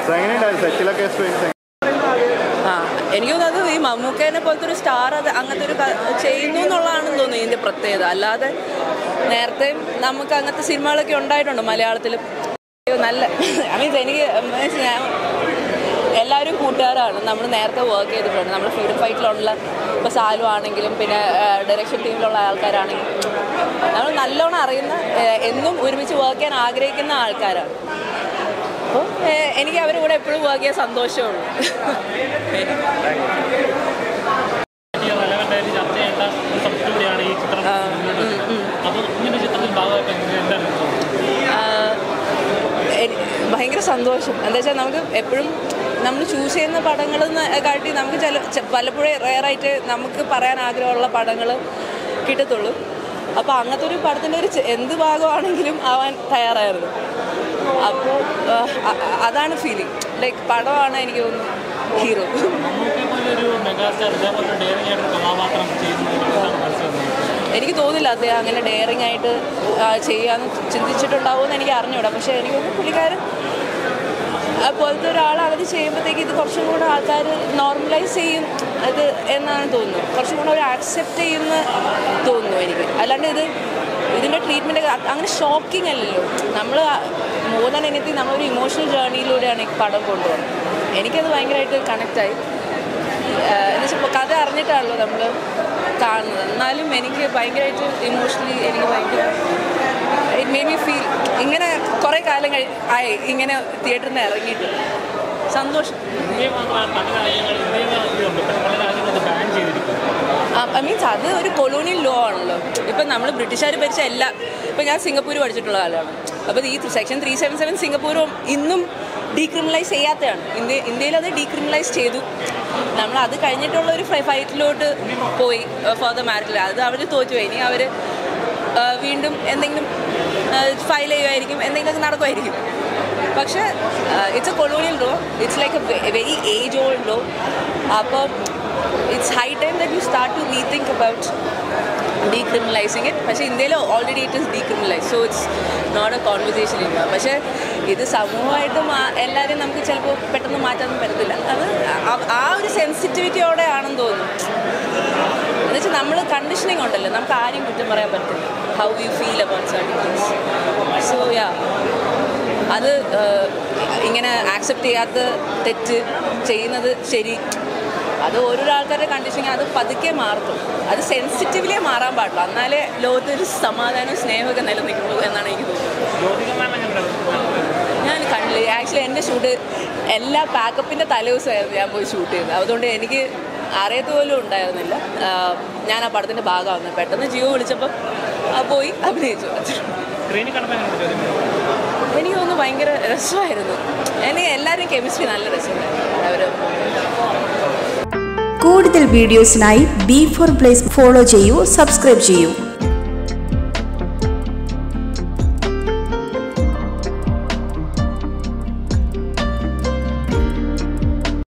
So എങ്ങനെയുണ്ടായിരുന്നു സെറ്റിലൊക്കെ experience ആ എനിക്ക് തോന്നുന്നത് ഈ മമ്മൂക്കേനെ പോലത്തെ ഒരു സ്റ്റാർ അത് അങ്ങനത്തെ ഒരു ക- ചെയ്യുന്നു എന്നുള്ളതാണെന്ന് തോന്നുന്നു ഇതിൻ്റെ പ്രത്യേകത അല്ലാതെ നേരത്തെ നമുക്ക് അങ്ങനത്തെ സിനിമകളൊക്കെ ഉണ്ടായിട്ടുണ്ട് മലയാളത്തിലും അയ്യോ, നല്ല ഐ മീൻസ് എനിക്ക് means ഞാൻ എല്ലാവരും കൂട്ടുകാരാണ് നമ്മൾ നേരത്തെ വർക്ക് ചെയ്തിട്ടുണ്ട് നമ്മൾ ഫ്രീഡം ഫൈറ്റിലുള്ള ഇപ്പോൾ സാലു ആണെങ്കിലും പിന്നെ ഡയറക്ഷൻ ടീമിലുള്ള ആൾക്കാരാണെങ്കിലും നമ്മൾ നല്ലോണം അറിയുന്ന ഏഹ്, എന്നും ഒരുമിച്ച് വർക്ക് ചെയ്യാൻ ആഗ്രഹിക്കുന്ന ആൾക്കാരാണ് അപ്പോൾ എനിക്ക് അവരുടെ കൂടെ എപ്പോഴും വർക്ക് ചെയ്യാൻ സന്തോഷമുള്ളൂ റെലവെന്റ് ആയിട്ട് ചർച്ച ചെയ്യേണ്ട ഒരു സബ്ജക്റ്റ് കൂടിയാണ് ഈ ചിത്രം മുന്നോട്ട് വെക്കുന്നത്. അപ്പോൾ ഇങ്ങനെ ഒരു ചിത്രത്തിൽ ഭാഗമായിട്ട് എങ്ങനെ എന്താണ് തോന്നുന്നത്? ആഹ് എനി- ഭയങ്കര സന്തോഷം എന്താ വെച്ചാൽ നമുക്ക് എപ്പോഴും നമ്മൾ ചൂസ് ചെയ്യുന്ന പടങ്ങൾ കാട്ടി നമുക്ക് ചില ചെ- പലപ്പോഴും റെയറായിട്ട് നമുക്ക് പറയാൻ ആഗ്രഹമുള്ള പടങ്ങൾ കിട്ടത്തുള്ളൂ അപ്പോൾ അങ്ങനത്തെ ഒരു പടത്തിൻ്റെ ഒരു ചെ- എന്ത് ഭാഗമാണെങ്കിലും ആവാൻ തയ്യാറായിരുന്നു അപ്പോൾ അതാണ് ഫീലിംഗ് ലൈക്ക് പടമാണ് എനിക്ക് തോന്നുന്നു ഹീറോ മമ്മൂക്കെ പോലെ ഒരു മെഗാസ്റ്റാർ ഇതേപോലെ ഡെയറിംഗ് ആയിട്ട് കഥാപാത്രം ചെയ്യുന്നത് എന്താണ് മനസ്സിലാക്കുന്നത് എനിക്ക് തോന്നില്ല അദ്ദേഹം അങ്ങനെ ഡെയറിങ് ആയിട്ട് ആ, ചെയ്യാന്ന് ചിന്തിച്ചിട്ടുണ്ടാവുമെന്ന് എനിക്ക് അറിഞ്ഞൂടാ പക്ഷേ എനിക്ക് തോന്നുന്നു പുള്ളിക്കാരൻ അതുപോലത്തെ ഒരാൾ അവർ ചെയ്യുമ്പോഴത്തേക്ക് ഇത് കുറച്ചും കൂടെ ആൾക്കാർ നോർമലൈസ് ചെയ്യും അത് എന്നാണ് തോന്നുന്നത് കുറച്ചും കൂടെ അവർ ആക്സെപ്റ്റ് ചെയ്യുന്ന തോന്നുന്നു എനിക്ക് അല്ലാണ്ട് ഇത് ഇതിൻ്റെ ട്രീറ്റ്മെൻറ്റ് അങ്ങനെ ഷോക്കിംഗ് അല്ലല്ലോ നമ്മൾ മോർ ദാൻ എനിത്തിങ് നമ്മളൊരു ഇമോഷണൽ ജേർണിയിലൂടെയാണ് ഈ പടം കൊണ്ടുപോകുന്നത് എനിക്കത് ഭയങ്കരമായിട്ട് കണക്റ്റായി എന്നുവെച്ചാൽ കഥ അറിഞ്ഞിട്ടാണല്ലോ നമ്മൾ കാണുന്നത് എന്നാലും എനിക്ക് ഭയങ്കരമായിട്ട് ഇമോഷണലി എനിക്ക് ഭയങ്കര ഇറ്റ് മേ മി ഫീൽ ഇങ്ങനെ കുറേ കാലം കഴി ആയി ഇങ്ങനെ തിയേറ്ററിൽ നിന്ന് ഇറങ്ങിയിട്ട് സന്തോഷം ഇന്ത്യ മാത്രമല്ല പല രാജ്യങ്ങൾ ഇന്ത്യയിൽ ഇതുണ്ട് പക്ഷേ പല രാജ്യങ്ങളും ഇത് ബാൻ ചെയ്തിരിക്കുന്നു ഐ മീൻസ് അത് ഒരു കൊളോണിയൽ ലോ ആണല്ലോ ഇപ്പം നമ്മൾ ബ്രിട്ടീഷുകാർ ഭരിച്ച എല്ലാ ഇപ്പം ഞാൻ സിംഗപ്പൂർ പഠിച്ചിട്ടുള്ള കാലമാണ് അപ്പോൾ ഈ സെക്ഷൻ ത്രീ സെവൻ സെവൻ സിംഗപ്പൂരും ഇന്നും ഡീക്രിമിനലൈസ് ചെയ്യാത്തതാണ് ഇന്ത്യ ഇന്ത്യയിൽ അത് ഡീക്രിമിനലൈസ് ചെയ്തു നമ്മൾ അത് കഴിഞ്ഞിട്ടുള്ള ഒരു ഫൈറ്റിലോട്ട് പോയി ഫോർ ദ മാരിറ്റിൽ അത് അവർ തോറ്റുപോയി ഇനി അവർ വീണ്ടും എന്തെങ്കിലും ഫയൽ ചെയ്യുമായിരിക്കും എന്തെങ്കിലുമൊക്കെ നടക്കുമായിരിക്കും പക്ഷേ it's a colonial law it's like a very age old law അപ്പം it's high time that you start to rethink about decriminalising it പക്ഷേ ഇന്ത്യയിൽ already it is decriminalise so it's not a conversation ഇല്ല പക്ഷേ ഇത് സമൂഹമായിട്ട് മാ എല്ലാവരും നമുക്ക് ചിലപ്പോൾ പെട്ടെന്ന് മാറ്റാനൊന്നും പറ്റത്തില്ല അത് ആ- ആ ഒരു സെൻസിറ്റിവിറ്റിയോടെ ആണെന്ന് തോന്നുന്നു എന്നുവെച്ചാൽ നമ്മൾ കണ്ടീഷനിങ് ഉണ്ടല്ലോ നമുക്ക് ആരെയും കുറ്റം പറയാൻ പറ്റില്ല how you feel about certain things so yeah അത് ഏഹ്, ഇങ്ങനെ ആക്സെപ്റ്റ് ചെയ്യാത്ത തെറ്റ് ചെയ്യുന്നത് ശരി അത് ഓരോരോ ആൾക്കാരുടെ കണ്ടീഷനിങ് അത് പതുക്കെ മാറത്തുള്ളൂ അത് സെൻസിറ്റീവ്ലി മാറാൻ പാടില്ല എന്നാലേ ലോകത്ത് ഒരു സമാധാനവും സ്നേഹമൊക്കെ നിലനിൽക്കുള്ളൂ എന്നാണ് എനിക്ക് തോന്നുന്നത് ജ്യോതിക മാം എങ്ങനെ ഞാൻ കണ്ടില്ല ആക്ച്വലി എൻ്റെ ഷൂട്ട് എല്ലാ പാക്കപ്പിൻ്റെ തലേദിവസമായിരുന്നു ഞാൻ പോയി ഷൂട്ട് ചെയ്തത് അതുകൊണ്ട് എനിക്ക് അറിയത്ത് പോലും ഉണ്ടായിരുന്നില്ല ആഹ് ഞാൻ ആ പടത്തിൻ്റെ ഭാഗമാവുന്നത് പെട്ടെന്ന് ജിയോ വിളിച്ചപ്പം ആ പോയി അഭിനയിച്ചു സ്ക്രീനിൽ കണ്ടപ്പോൾ എങ്ങനെ ജ്യോതിക എനിക്ക് തോന്നുന്നു ഭയങ്കര രസമായിരുന്നു എനിക്ക് എല്ലാവരും കെമിസ്ട്രി നല്ല രസമുണ്ടായിരുന്നു അവർ കൂടുതൽ വീഡിയോസിനായി ബി ഫോർ പ്ലേസ് ഫോളോ ചെയ്യൂ സബ്സ്ക്രൈബ് ചെയ്യൂ